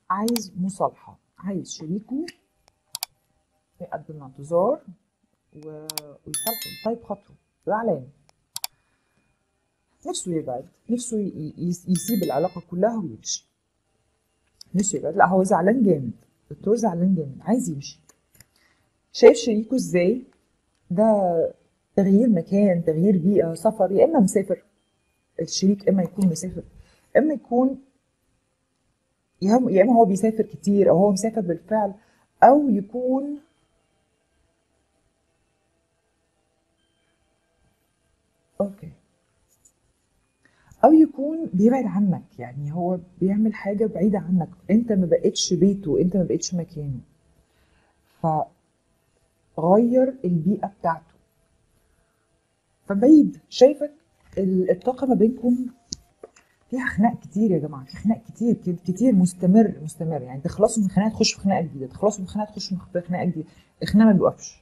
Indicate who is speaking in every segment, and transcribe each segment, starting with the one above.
Speaker 1: عايز مصالحة عايز شريكه يقدم اعتذار و- ويصالحه طيب خاطره زعلان نفسه يبعد نفسه ي- ي- يسيب العلاقة كلها ويمشي نفسه يبعد لا هو زعلان جامد الدكتور زعلان جامد عايز يمشي شايف شريكه ازاي ده تغيير مكان تغيير بيئة سفر يا إما مسافر الشريك إما يكون مسافر إما يكون يا هم- يا إما هو بيسافر كتير أو هو مسافر بالفعل أو يكون أوكي أو يكون بيبعد عنك يعني هو بيعمل حاجة بعيدة عنك أنت ما بقتش بيته أنت ما بقتش مكانه فغير البيئة بتاعته فبعيد شايفك ال- الطاقة ما بينكم فيها خناق كتير يا جماعة في خناق كتير كت- كتير مستمر مستمر يعني تخلصوا من خناقة تخشوا في خناقة جديدة تخلصوا من خناقة تخشوا في خناقة جديدة الخناق ما بيوقفش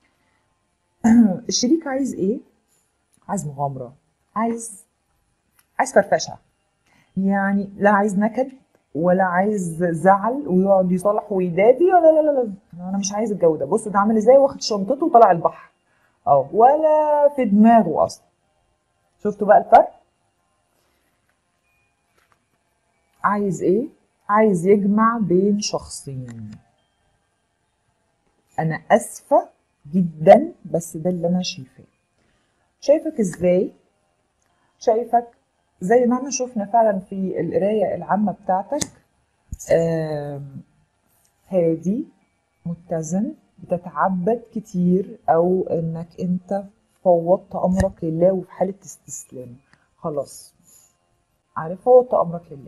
Speaker 1: الشريك عايز ايه؟ عايز مغامرة عايز عايز فرفشة يعني لا عايز نكد ولا عايز زعل ويقعد يصالح ويدادي ولا لا لا لا انا مش عايز الجو ده بصوا ده عامل ازاي واخد شنطته وطلع البحر اه ولا في دماغه اصلا شفتوا بقى الفرق عايز ايه عايز يجمع بين شخصين انا اسفه جدا بس ده اللي انا شايفاه شايفك ازاي شايفك زي ما احنا شفنا فعلا في القرايه العامه بتاعتك آم، هادي متزن بتتعبد كتير او انك انت فوضت امرك لله وفي حاله استسلام خلاص عارف فوضت امرك لله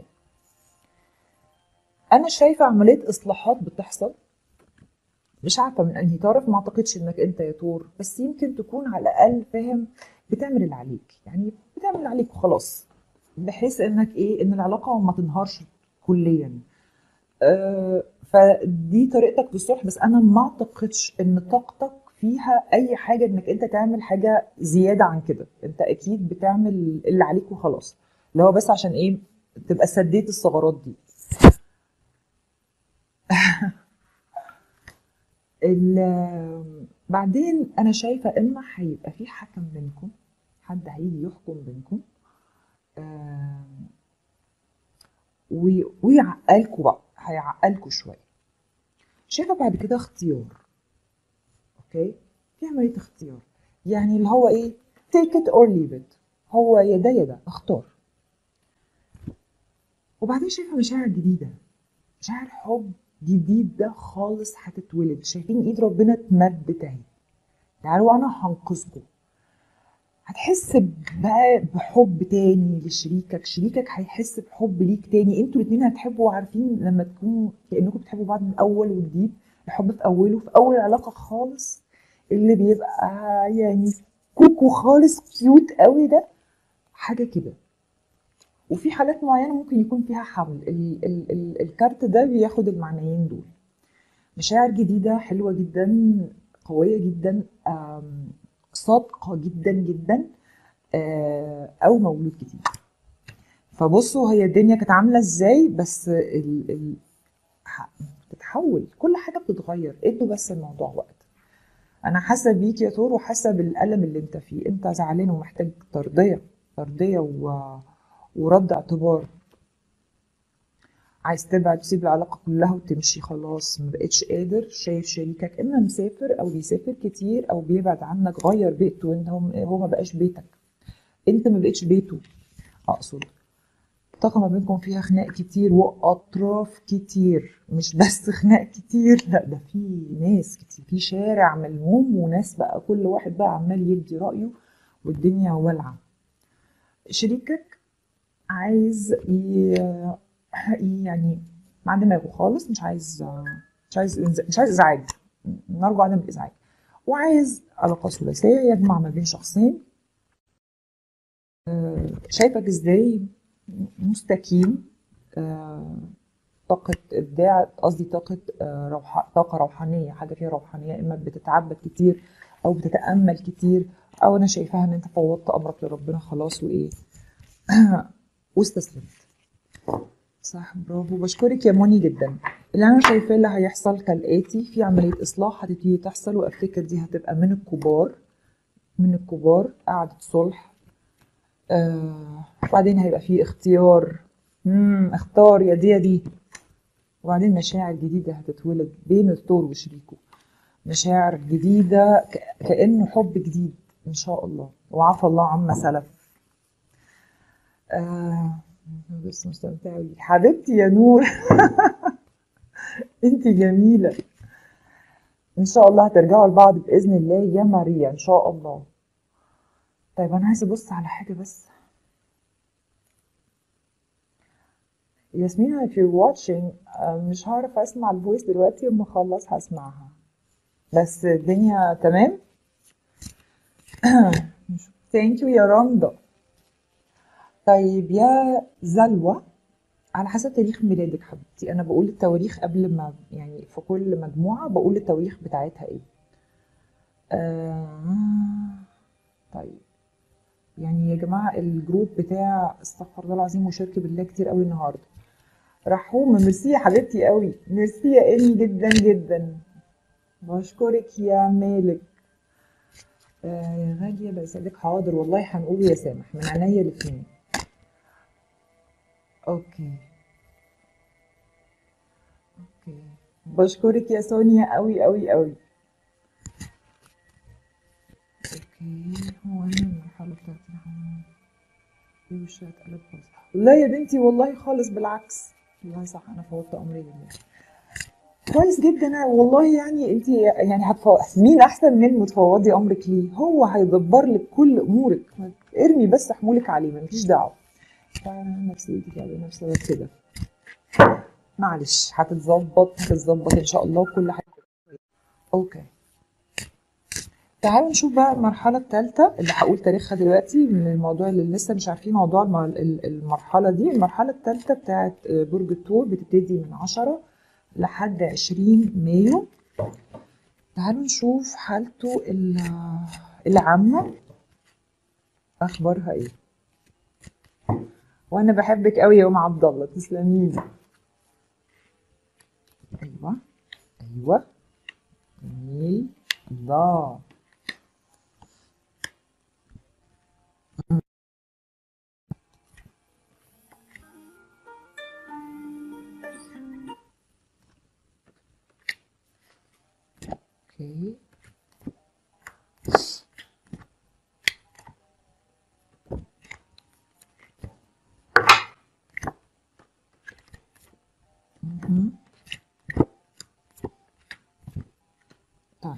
Speaker 1: انا شايفه عمليه اصلاحات بتحصل مش عارفه من انهي طرف ما اعتقدش انك انت يا تور بس يمكن تكون على الاقل فاهم بتعمل اللي عليك يعني بتعمل اللي عليك وخلاص بحيث انك ايه ان العلاقه ما تنهارش كليا آه، فدي طريقتك في الصلح بس انا ما اعتقدش ان طاقتك فيها اي حاجه انك انت تعمل حاجه زياده عن كده انت اكيد بتعمل اللي عليك وخلاص اللي هو بس عشان ايه تبقى سديت الثغرات دي ال- بعدين انا شايفه اما هيبقى في حكم بينكم حد هيجي يحكم بينكم آم، وي- ويعقلكوا بقى هيعقلكوا شويه شايفه بعد كده اختيار اوكي في عمليه اختيار يعني اللي هو ايه take it or leave it هو يا ده يا ده اختار وبعدين شايفه مشاعر جديده مشاعر حب جديده خالص هتتولد شايفين ايد ربنا اتمدت اهي تعالوا انا هنقذكم هتحس بقى بحب تاني لشريكك شريكك هيحس بحب ليك تاني انتوا الاتنين هتحبوا عارفين لما تكونوا كانكم بتحبوا بعض من اول وجديد الحب في اوله في اول العلاقه خالص اللي بيبقى يعني كوكو خالص كيوت قوي ده حاجه كده وفي حالات معينه ممكن يكون فيها حمل ال ال ال الكارت ده بياخد المعنيين دول مشاعر جديده حلوه جدا قويه جدا آم، صادقه جدا جدا آه، او مولود جديد فبصوا هي الدنيا كانت عامله ازاي بس ال ال ح- بتتحول كل حاجه بتتغير ادوا بس الموضوع وقت انا حاسه بيك يا تور وحاسه بالالم اللي انت فيه انت زعلان ومحتاج ترضيه ترضيه و... ورد اعتبار عايز تبعد تسيب العلاقه كلها وتمشي خلاص ما بقتش قادر شايف شريكك اما مسافر او بيسافر كتير او بيبعد عنك غير بيئته انت هو هو ما بقاش بيتك انت ما بقتش بيته اقصد الطاقة ما بينكم فيها خناق كتير وأطراف كتير مش بس خناق كتير لا ده في ناس كتير في شارع ملموم وناس بقى كل واحد بقى عمال يدي رأيه والدنيا والعة شريكك عايز ي... يعني مع دماغه خالص مش عايز مش عايز مش عايز ازعاج نرجو عدم الازعاج وعايز علاقة ثلاثية يجمع ما بين شخصين آه، شايفك ازاي مستكين آه، طاقة إبداع قصدي طاقة آه، روح طاقة روحانية حاجة فيها روحانية إما بتتعبد كتير أو بتتأمل كتير أو أنا شايفاها إن أنت فوضت أمرك لربنا خلاص وإيه واستسلمت صح برافو بشكرك يا موني جدا اللي انا شايفاه اللي هيحصل كالاتي في عمليه اصلاح هتبتدي تحصل وافتكر دي هتبقى من الكبار من الكبار قعده صلح آه وبعدين هيبقى في اختيار امم اختار يا دي يا دي وبعدين مشاعر جديده هتتولد بين الثور وشريكه مشاعر جديده ك- كانه حب جديد ان شاء الله وعفى الله عما سلف آه بس مستمتعة بيك حبيبتي يا نور انت جميلة ان شاء الله هترجعوا لبعض باذن الله يا ماريا ان شاء الله طيب انا عايزه ابص على حاجه بس ياسمين if you're watching آه، مش هعرف اسمع الفويس دلوقتي اما اخلص هسمعها بس الدنيا تمام ثانك يو يا رندا طيب يا زلوى على حسب تاريخ ميلادك حبيبتي انا بقول التواريخ قبل ما يعني في كل مجموعه بقول التواريخ بتاعتها ايه آه طيب يعني يا جماعه الجروب بتاع استغفر الله العظيم وشرك بالله كتير قوي النهارده رحومه ميرسي يا حبيبتي قوي ميرسي يا ايمي جدا جدا بشكرك يا مالك آه يا غاليه بسألك حاضر والله هنقول يا سامح من عينيا الاثنين اوكي اوكي بشكرك يا سونيا قوي قوي قوي اوكي هو انا المرحله بتاعتي ايه وشها اتقلب خالص لا يا بنتي والله خالص بالعكس والله صح انا فوتت امري لله كويس جدا والله يعني انت يعني هتفو... مين احسن من متفوضي امرك ليه هو هيدبر لك كل امورك ارمي بس حمولك عليه مالكيش دعوه فنفسيتي كده نفسي كده معلش هتتظبط هتتظبط ان شاء الله وكل حاجه اوكي تعالوا نشوف بقى المرحله الثالثه اللي هقول تاريخها دلوقتي من الموضوع اللي لسه مش عارفين موضوع الم- ال- المرحله دي المرحله الثالثه بتاعت برج الثور بتبتدي من 10 لحد 20 مايو تعالوا نشوف حالته ال- العامه اخبارها ايه وانا بحبك قوي يا ام عبد الله تسلمي لي ايوه ايوه جميل الله اوكي مهم. طيب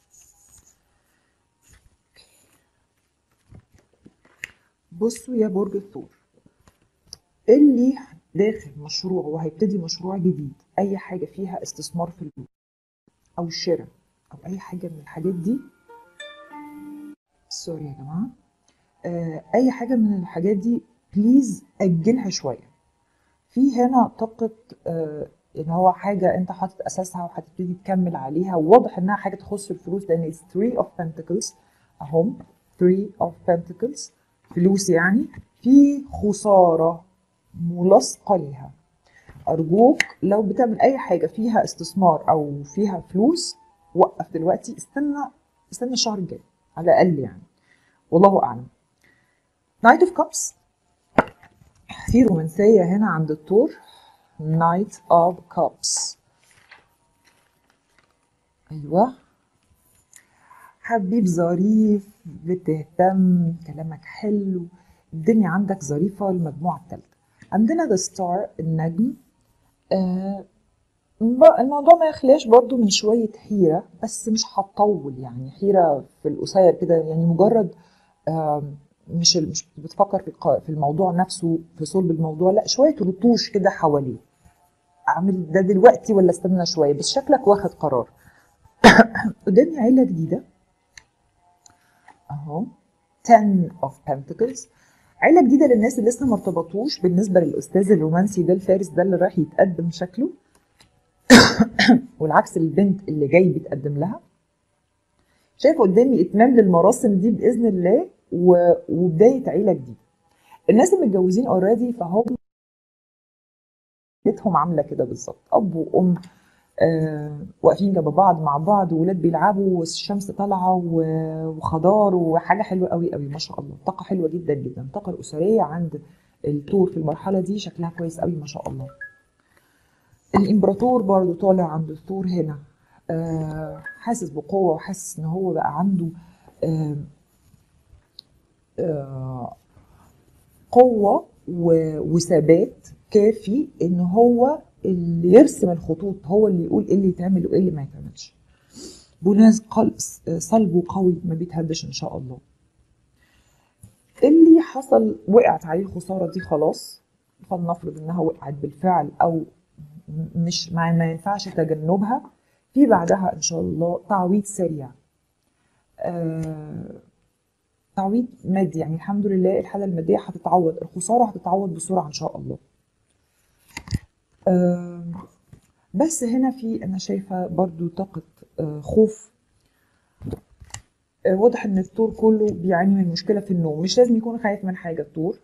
Speaker 1: بصوا يا برج الثور اللي داخل مشروع وهيبتدي مشروع جديد اي حاجه فيها استثمار في البيت او شراء او اي حاجه من الحاجات دي سوري يا جماعه آه، اي حاجه من الحاجات دي بليز اجلها شويه في هنا طاقه آه، ان هو حاجه انت حاطط اساسها وهتبتدي تكمل عليها وواضح انها حاجه تخص الفلوس لان it's three of pentacles اهم three of pentacles فلوس يعني في خساره ملاصقه ليها ارجوك لو بتعمل اي حاجه فيها استثمار او فيها فلوس وقف دلوقتي استنى استنى الشهر الجاي على الاقل يعني والله اعلم نايت اوف كابس في رومانسيه هنا عند الثور نايت اوف كابس ايوه حبيب ظريف بتهتم كلامك حلو الدنيا عندك ظريفه المجموعه الثالثه عندنا ذا ستار النجم آه ب- الموضوع ما يخلاش برضو من شوية حيرة بس مش هتطول يعني حيرة في القصير كده يعني مجرد آم، مش ال- مش بتفكر في الق- في الموضوع نفسه في صلب الموضوع لا شوية رطوش كده حواليه اعمل ده دلوقتي ولا استنى شوية بس شكلك واخد قرار قدامي عيلة جديدة اهو 10 of Pentacles عيلة جديدة للناس اللي لسه ما ارتبطوش بالنسبة للأستاذ الرومانسي ده الفارس ده اللي رايح يتقدم شكله والعكس البنت اللي جاي بيتقدم لها شايف قدامي اتمام للمراسم دي باذن الله و... وبدايه عيله جديده الناس اللي متجوزين اوريدي فهم عيلتهم عامله كده بالظبط اب وام آه واقفين جنب بعض مع بعض وولاد بيلعبوا والشمس طالعه و- وخضار وحاجه حلوه قوي قوي ما شاء الله طاقه حلوه جدا جدا الطاقه الاسريه عند التور في المرحله دي شكلها كويس قوي ما شاء الله الامبراطور برضو طالع عند الثور هنا آه حاسس بقوه وحاسس ان هو بقى عنده آه آه قوه و- وثبات كافي ان هو اللي يرسم الخطوط هو اللي يقول ايه اللي يتعمل وايه اللي ما يتعملش بناز قلب صلبه قوي ما بيتهدش ان شاء الله اللي حصل وقعت عليه الخساره دي خلاص فلنفرض انها وقعت بالفعل او مش ما, ما ينفعش تجنبها في بعدها ان شاء الله تعويض سريع آه تعويض مادي يعني الحمد لله الحاله الماديه هتتعوض الخساره هتتعوض بسرعه ان شاء الله آه بس هنا في انا شايفه برضو طاقه آه خوف آه واضح ان الطور كله بيعاني من مشكله في النوم مش لازم يكون خايف من حاجه الطور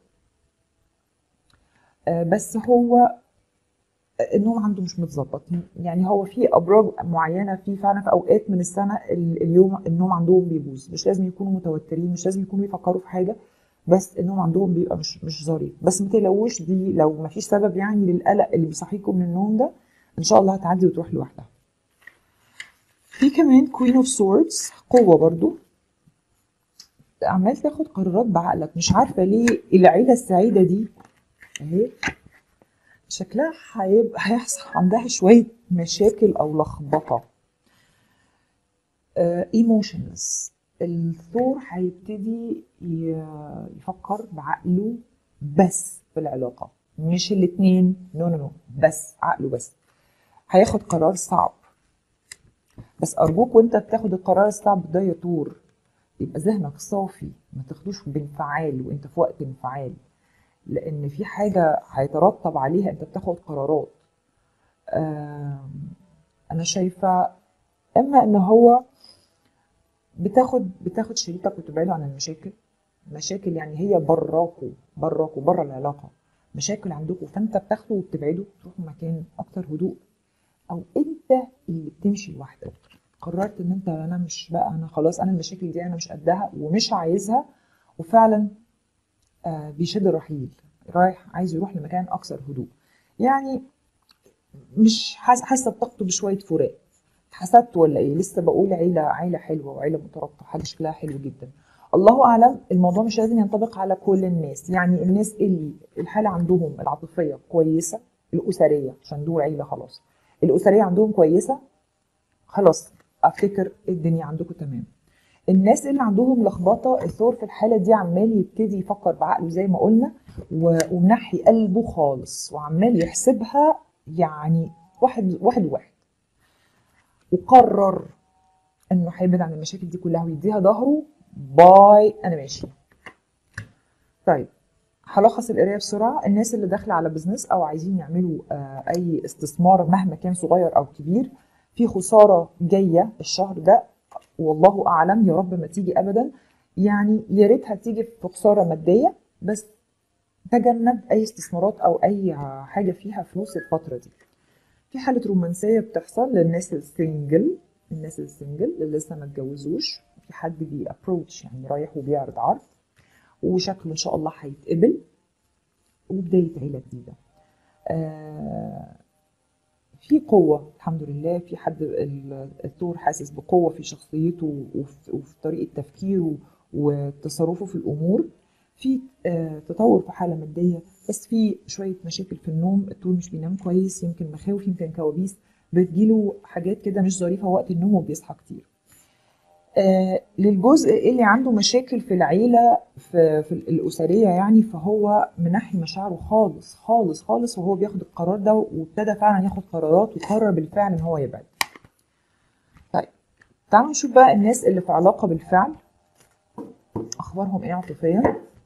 Speaker 1: آه بس هو النوم عنده مش متظبط يعني هو في ابراج معينه في فعلا في اوقات من السنه ال- اليوم النوم عندهم بيبوظ مش لازم يكونوا متوترين مش لازم يكونوا بيفكروا في حاجه بس النوم عندهم بيبقى مش مش ظريف بس ما تقلقوش دي لو ما فيش سبب يعني للقلق اللي بيصحيكم من النوم ده ان شاء الله هتعدي وتروح لوحدها في كمان كوين اوف سوردز قوه برضو عمال تاخد قرارات بعقلك مش عارفه ليه العيله السعيده دي اهي شكلها هيبقى هيحصل عندها شوية مشاكل أو لخبطة ايموشنلس الثور هيبتدي ي- يفكر بعقله بس في العلاقة مش الاتنين نو نو نو بس عقله بس هياخد قرار صعب بس أرجوك وأنت بتاخد القرار الصعب ده يا طور يبقى ذهنك صافي ما تاخدوش بانفعال وانت في وقت انفعال لان في حاجه هيترتب عليها انت بتاخد قرارات آم، انا شايفه اما ان هو بتاخد بتاخد شريكك وتبعده عن المشاكل مشاكل يعني هي براكوا براكوا بره العلاقه مشاكل عندكم فانت بتاخده وبتبعده تروحوا مكان اكتر هدوء او انت اللي بتمشي لوحدك قررت ان انت انا مش بقى انا خلاص انا المشاكل دي انا مش قدها ومش عايزها وفعلا آه، بيشد الرحيل رايح عايز يروح لمكان اكثر هدوء يعني مش حاس- حاسه بطاقته بشويه فراق حسدت ولا ايه لسه بقول عيله عيله حلوه وعيله مترابطه حاجه شكلها حلو جدا الله اعلم الموضوع مش لازم ينطبق على كل الناس يعني الناس اللي الحاله عندهم العاطفيه كويسه الاسريه عشان دول عيله خلاص الاسريه عندهم كويسه خلاص افتكر الدنيا عندكم تمام الناس اللي عندهم لخبطه الثور في الحاله دي عمال يبتدي يفكر بعقله زي ما قلنا و- ومنحي قلبه خالص وعمال يحسبها يعني واحد واحد واحد وقرر انه هيبعد عن المشاكل دي كلها ويديها ظهره باي انا ماشي طيب هلخص القرايه بسرعه الناس اللي داخله على بزنس او عايزين يعملوا آه، اي استثمار مهما كان صغير او كبير في خساره جايه الشهر ده والله اعلم يا رب ما تيجي ابدا يعني يا ريتها تيجي في خساره ماديه بس تجنب اي استثمارات او اي حاجه فيها فلوس الفتره دي في حاله رومانسيه بتحصل للناس السنجل الناس السنجل اللي لسه ما اتجوزوش في حد بيابروتش يعني رايح وبيعرض عرض وشكله ان شاء الله هيتقبل وبدايه عيله جديده آه في قوة الحمد لله في حد ال- الثور حاسس بقوة في شخصيته وفي, وفي طريقة تفكيره وتصرفه في الأمور في آه، تطور في حالة مادية بس في شوية مشاكل في النوم الثور مش بينام كويس يمكن مخاوف يمكن كوابيس بتجيله حاجات كده مش ظريفة وقت النوم وبيصحى كتير آه، للجزء اللي عنده مشاكل في العيلة في, في الأسرية يعني فهو منحي مشاعره خالص خالص خالص وهو بياخد القرار ده وابتدى فعلا ياخد قرارات وقرر بالفعل ان هو يبعد طيب تعالوا نشوف بقى الناس اللي في علاقة بالفعل أخبارهم إيه عاطفيا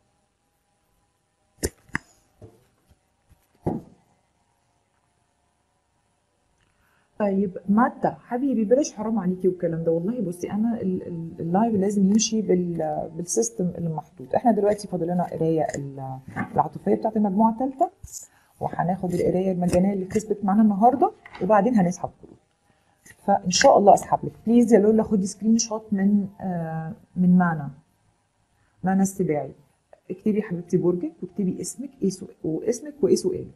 Speaker 1: طيب مادة حبيبي بلاش حرام عليكي والكلام ده والله بصي انا ال- ال- اللايف لازم يمشي بال بالسيستم اللي محطوط احنا دلوقتي فاضل لنا قرايه ال- العاطفيه بتاعت المجموعه الثالثه وهناخد القرايه المجانيه اللي كسبت معانا النهارده وبعدين هنسحب كروت فان شاء الله اسحب لك بليز يا لولا خدي سكرين شوت من آه من معنا معنا السباعي اكتبي حبيبتي برجك واكتبي اسمك ايه سؤال واسمك وايه سؤالك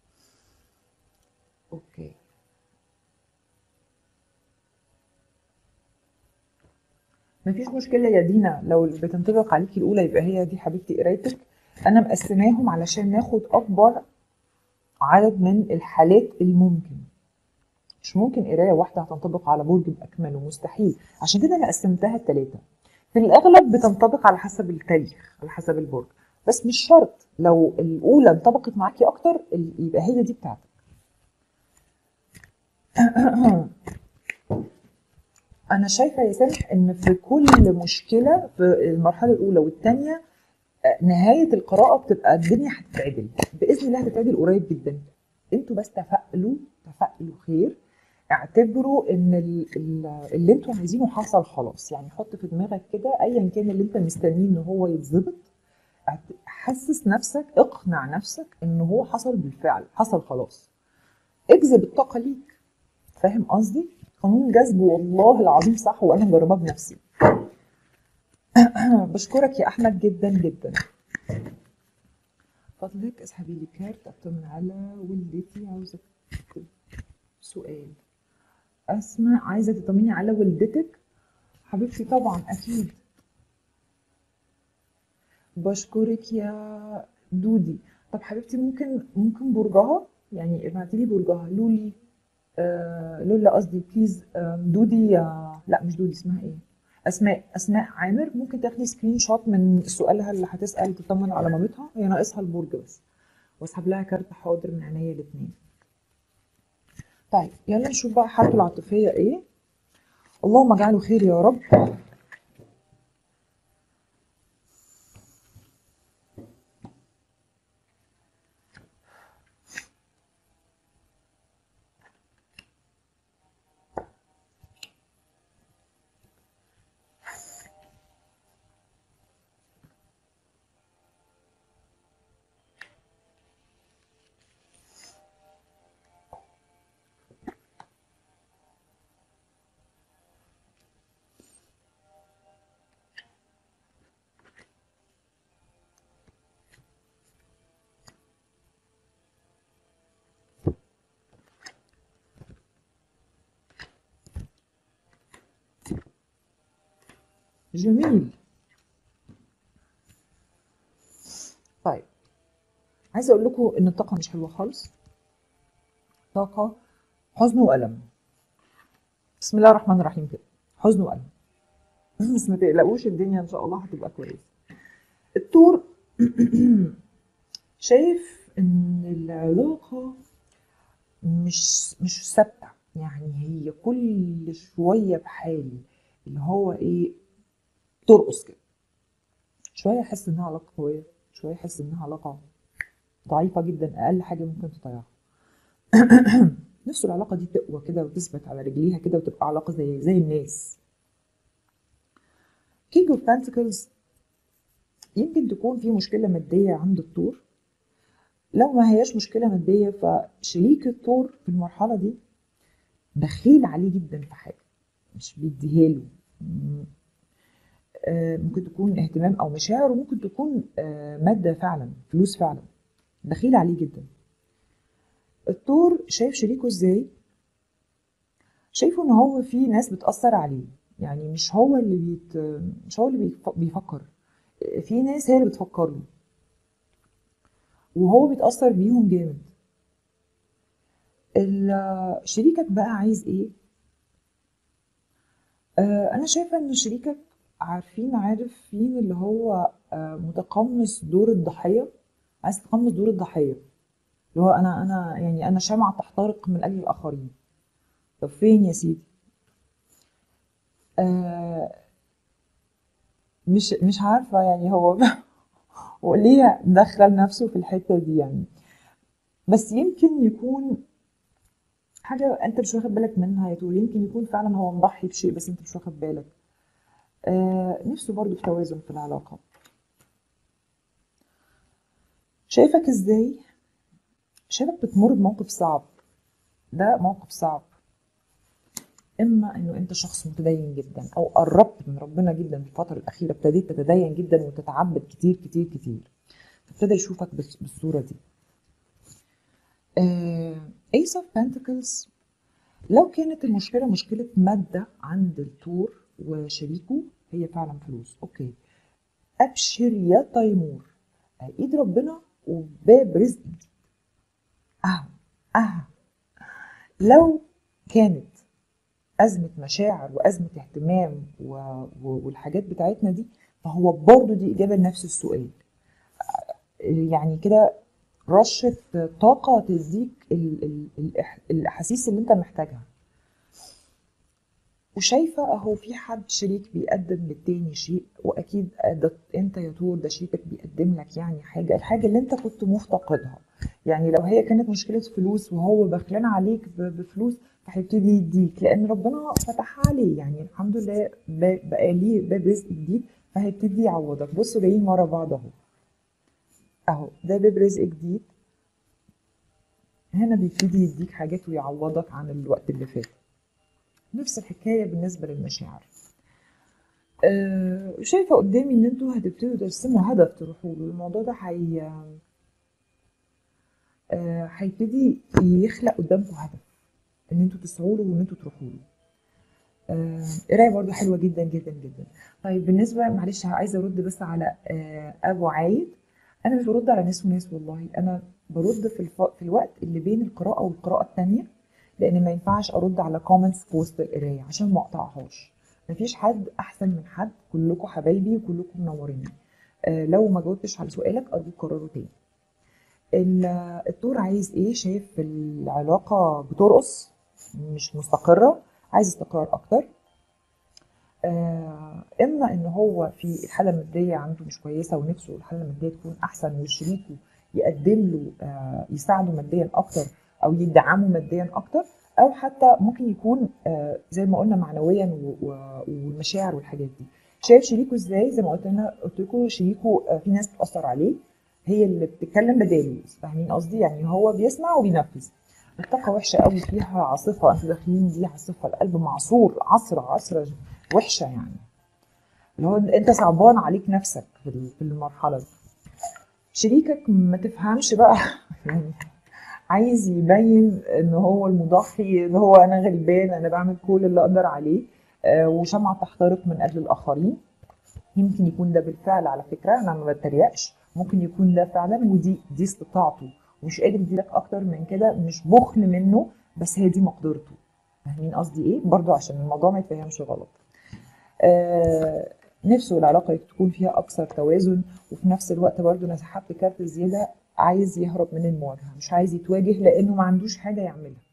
Speaker 1: اوكي مفيش مشكلة يا دينا لو اللي بتنطبق عليكي الأولى يبقى هي دي حبيبتي قرايتك أنا مقسماهم علشان ناخد أكبر عدد من الحالات الممكن مش ممكن قراية واحدة هتنطبق على برج بأكمله مستحيل عشان كده أنا قسمتها التلاتة في الأغلب بتنطبق على حسب التاريخ على حسب البرج بس مش شرط لو الأولى انطبقت معاكي أكتر ال- يبقى هي دي بتاعتك أنا شايفة يا سامح إن في كل مشكلة في المرحلة الأولى والثانية نهاية القراءة بتبقى الدنيا هتتعدل بإذن الله هتتعدل قريب جدا انتوا بس تفائلوا تفائلوا خير اعتبروا ان ال- ال- اللي انتوا عايزينه حصل خلاص يعني حط في دماغك كده ايا كان اللي انت مستنيه ان هو يتظبط اعت- حسس نفسك اقنع نفسك ان هو حصل بالفعل حصل خلاص اجذب الطاقة ليك فاهم قصدي؟ قانون الجذب والله العظيم صح وانا مجرباه بنفسي بشكرك يا احمد جدا جدا فضلك اسحبي لي كارت اطمن على والدتي عاوزه أكتب سؤال اسماء عايزه تطمني على والدتك حبيبتي طبعا اكيد بشكرك يا دودي طب حبيبتي ممكن ممكن برجها يعني ابعتي لي برجها لولي آه لولا قصدي بليز آه دودي آه لا مش دودي اسمها ايه اسماء اسماء عامر ممكن تاخدي سكرين شوت من سؤالها اللي هتسال تطمن على مامتها هي ناقصها البرج بس واسحب لها كارت حاضر من عينيا الاثنين طيب يلا نشوف بقى حالته العاطفيه ايه اللهم اجعله خير يا رب جميل طيب عايزه اقول لكم ان الطاقه مش حلوه خالص طاقه حزن والم بسم الله الرحمن الرحيم كده حزن والم بس ما تقلقوش الدنيا ان شاء الله هتبقى كويسه الطور شايف ان العلاقه مش مش ثابته يعني هي كل شويه بحال اللي هو ايه ترقص كده شويه احس انها علاقه قويه شويه احس انها علاقه ضعيفه جدا اقل حاجه ممكن تطيعها نفس العلاقه دي تقوى كده وتثبت على رجليها كده وتبقى علاقه زي زي الناس كينج اوف بانتكلز يمكن تكون في مشكله ماديه عند الطور لو ما هياش مشكله ماديه فشريك الطور في المرحله دي بخيل عليه جدا في حاجه مش بيديها له آه، ممكن تكون اهتمام او مشاعر وممكن تكون آه، ماده فعلا فلوس فعلا بخيل عليه جدا الطور شايف شريكه ازاي شايفه ان هو في ناس بتأثر عليه يعني مش هو اللي بيت مش هو اللي بيف- بيفكر في ناس هي اللي بتفكر له وهو بيتأثر بيهم جامد ال- شريكك بقى عايز ايه آه، انا شايفه ان شريكك عارفين عارف فين اللي هو آه، متقمص دور الضحيه عايز تتقمص دور الضحيه اللي هو انا انا يعني انا شمعة تحترق من اجل الاخرين طب فين يا سيدي آه مش مش عارفه يعني هو هو ليه دخل نفسه في الحته دي يعني بس يمكن يكون حاجه انت مش واخد بالك منها يا طول يمكن يكون فعلا هو مضحي بشيء بس انت مش واخد بالك آه نفسه برضو في توازن في العلاقه شايفك ازاي شايفك بتمر بموقف صعب ده موقف صعب اما انه انت شخص متدين جدا او قربت من ربنا جدا في الفتره الاخيره ابتديت تتدين جدا وتتعبد كتير كتير كتير فابتدى يشوفك بس- بالصوره دي ايس اوف بنتكلز لو كانت المشكله مشكله ماده عند التور وشريكه هي فعلا فلوس اوكي ابشر يا تيمور ايد ربنا وباب رزق جديد اهو اهو لو كانت أزمة مشاعر وأزمة اهتمام و... و... والحاجات بتاعتنا دي فهو برضو دي إجابة لنفس السؤال يعني كده رشة طاقة تديك ال... ال... الإح... الأحاسيس اللي أنت محتاجها وشايفة أهو في حد شريك بيقدم للتاني شيء وأكيد ده أنت يا طور ده شريكك بيقدم لك يعني حاجة الحاجة اللي أنت كنت مفتقدها يعني لو هي كانت مشكلة فلوس وهو بخلان عليك ب- بفلوس فهيبتدي يديك لأن ربنا فتح عليه يعني الحمد لله ب- بقى ليه باب رزق جديد فهيبتدي يعوضك بصوا جايين ورا بعض أهو أهو ده باب رزق جديد هنا بيبتدي يديك حاجات ويعوضك عن الوقت اللي فات نفس الحكاية بالنسبة للمشاعر أه شايفة قدامي إن انتوا هتبتدوا ترسموا هدف تروحوا له الموضوع ده هي آه، هيبتدي يخلق قدامكم هدف ان انتوا تسعوا له وان انتوا تروحوا له آه، قرايه برضو حلوه جدا جدا جدا طيب بالنسبه معلش عايزه ارد بس على آه، ابو عايد انا مش برد على ناس وناس والله انا برد في الف... في الوقت اللي بين القراءه والقراءه الثانيه لان ما ينفعش ارد على كومنتس في وسط القرايه عشان ما اقطعهاش مفيش حد احسن من حد كلكم حبايبي وكلكم منورين آه، لو ما جاوبتش على سؤالك ارجوك كرره تاني ال- الدور عايز ايه شايف العلاقة بترقص مش مستقرة عايز استقرار اكتر آه، اما ان هو في الحالة المادية عنده مش كويسة ونفسه الحالة المادية تكون احسن وشريكه يقدم له آه، يساعده ماديا اكتر او يدعمه ماديا اكتر او حتى ممكن يكون آه، زي ما قلنا معنويا و- و- والمشاعر والحاجات دي شايف شريكه ازاي زي ما قلت لنا قلت لكم شريكه آه، في ناس بتأثر عليه هي اللي بتتكلم بداله فاهمين قصدي يعني هو بيسمع وبينفذ الطاقة وحشة قوي فيها عاصفة انتوا داخلين دي عاصفة القلب معصور عصرة عصرة وحشة يعني اللي هو انت صعبان عليك نفسك في ال- في المرحلة دي شريكك ما تفهمش بقى يعني عايز يبين ان هو المضحي ان هو انا غلبان انا بعمل كل اللي اقدر عليه آه، وشمعة تحترق من اجل الاخرين يمكن يكون ده بالفعل على فكره انا ما بتريقش ممكن يكون ده فعلا ودي دي استطاعته ومش قادر يديلك اكتر من كده مش بخل منه بس هي دي مقدرته فاهمين قصدي ايه برضو عشان الموضوع ما يتفهمش غلط آه نفسه العلاقه تكون فيها اكثر توازن وفي نفس الوقت برضو انا سحبت كارت زياده عايز يهرب من المواجهه مش عايز يتواجه لانه ما عندوش حاجه يعملها